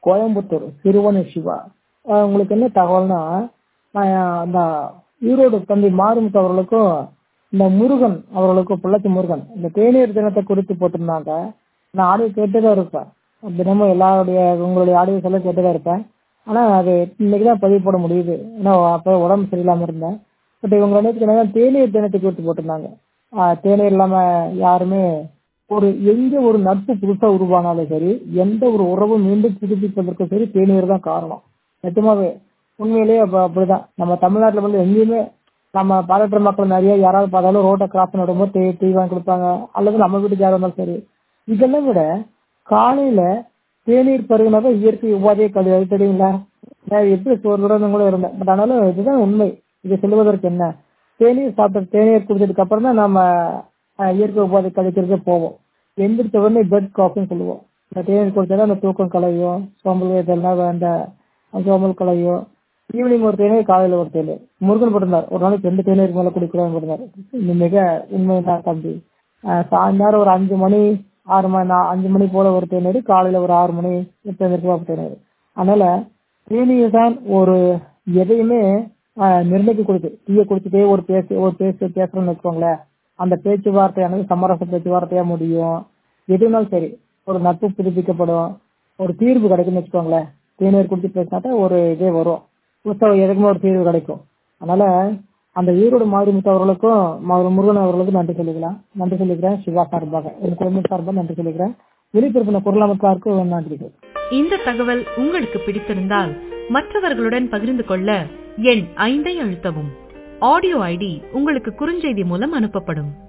கோயம்புத்தூர் சிறுவன் சிவா ஆஹ் உங்களுக்கு என்ன தகவல்னா நான் அந்த ஈரோடு தந்தை மாரிமுத்து அவர்களுக்கும் இந்த முருகன் அவர்களுக்கும் பொள்ளாச்சி முருகன் இந்த தேநீர் தினத்தை குறித்து போட்டிருந்தாங்க நான் ஆடியோ கேட்டுதான் இருப்பேன் தினமும் எல்லாருடைய உங்களுடைய ஆடியோஸ் எல்லாம் கேட்டுதான் இருப்பேன் ஆனா அது இன்னைக்கு தான் பதிவு போட முடியுது ஏன்னா அப்போ உடம்பு சரியில்லாம இருந்தேன் பட் இவங்க நேற்று என்னன்னா தேநீர் தினத்தை குறித்து போட்டிருந்தாங்க ஆஹ் தேநீர் இல்லாம யாருமே ஒரு எங்க ஒரு நட்பு புதுசா உருவானாலும் சரி எந்த ஒரு உறவும் மீண்டும் புதுப்பிப்பதற்கும் சரி தேநீர் தான் காரணம் நிஜமாவே உண்மையிலேயே அப்ப அப்படிதான் நம்ம தமிழ்நாட்டுல வந்து எங்கேயுமே நம்ம பாராட்டுற மக்கள் நிறைய யாராவது பார்த்தாலும் ரோட்டை கிராஸ் பண்ணும்போது டீ டீ வாங்கி கொடுப்பாங்க அல்லது நம்ம வீட்டுக்கு யாரும் இருந்தாலும் சரி இதெல்லாம் விட காலையில தேநீர் பருகினாக்க இயற்கை உபாதையை கழு அது தெரியுங்களா நான் எப்படி ஒரு தடவை கூட இருந்தேன் பட் ஆனாலும் இதுதான் உண்மை இதை சொல்லுவதற்கு என்ன தேநீர் சாப்பிட்ட தேநீர் குடிச்சதுக்கு அப்புறம் தான் நம்ம அஹ், இயற்கை உபாதை கழிக்கிறதுக்கே போவோம் எந்திரிச்ச உடனே பெட் காஃபின்னு சொல்லுவோம் இந்த தேநீர் குடிச்சா அந்த தூக்கம் கலையும் சோம்பல் இதெல்லாம் அந்த சோம்பல் கலையும் ஈவினிங் ஒரு தேநீர் காலையில ஒரு தேநீர் முருகன் போட்டிருந்தார் ஒரு நாளைக்கு ரெண்டு தேநீர் மேல குடிக்கிறோம் போட்டிருந்தார் இது மிக உண்மைதான் தம்பி அஹ், சாயந்தரம் ஒரு அஞ்சு மணி ஆறு மணி நா- அஞ்சு மணி போல ஒரு தேநீர் காலையில ஒரு ஆறு மணி தேநீர் ஒரு தேநீர் அதனால தேநீர் தான் ஒரு எதையுமே ஆஹ், நிர்ணயிக்க கொடுத்து டீயை குடிச்சிட்டே ஒரு பேசு ஒரு பேசு பேசுறோம்னு வச்சுக்கோங்களேன் அந்த பேச்சுவார்த்தையானது சமரச பேச்சுவார்த்தையா முடியும் எதுனாலும் சரி ஒரு நட்பு புதுப்பிக்கப்படும் ஒரு தீர்வு கிடைக்கும்னு வச்சுக்கோங்களேன் தேநீர் குடிச்சு பேசினாட்டா ஒரு இதே வரும் புதுசா எதுக்குமே ஒரு தீர்வு கிடைக்கும் அதனால அந்த ஈரோடு மாரிமுத்து அவர்களுக்கும் ம- முருகன் அவர்களுக்கும் நன்றி சொல்லிக்கலாம் நன்றி சொல்லிக்கிறேன் சிவா சார்பாக என் குடும்பம் சார்பாக நன்றி சொல்லிக்கிறேன் வெளித்திருப்பின குரலமைப்பாருக்கும் நன்றிகள் இந்த தகவல் உங்களுக்கு பிடித்திருந்தால் மற்றவர்களுடன் பகிர்ந்து கொள்ள எண் ஐந்தை அழுத்தவும் ஆடியோ ஐடி உங்களுக்கு குறுஞ்செய்தி மூலம் அனுப்பப்படும்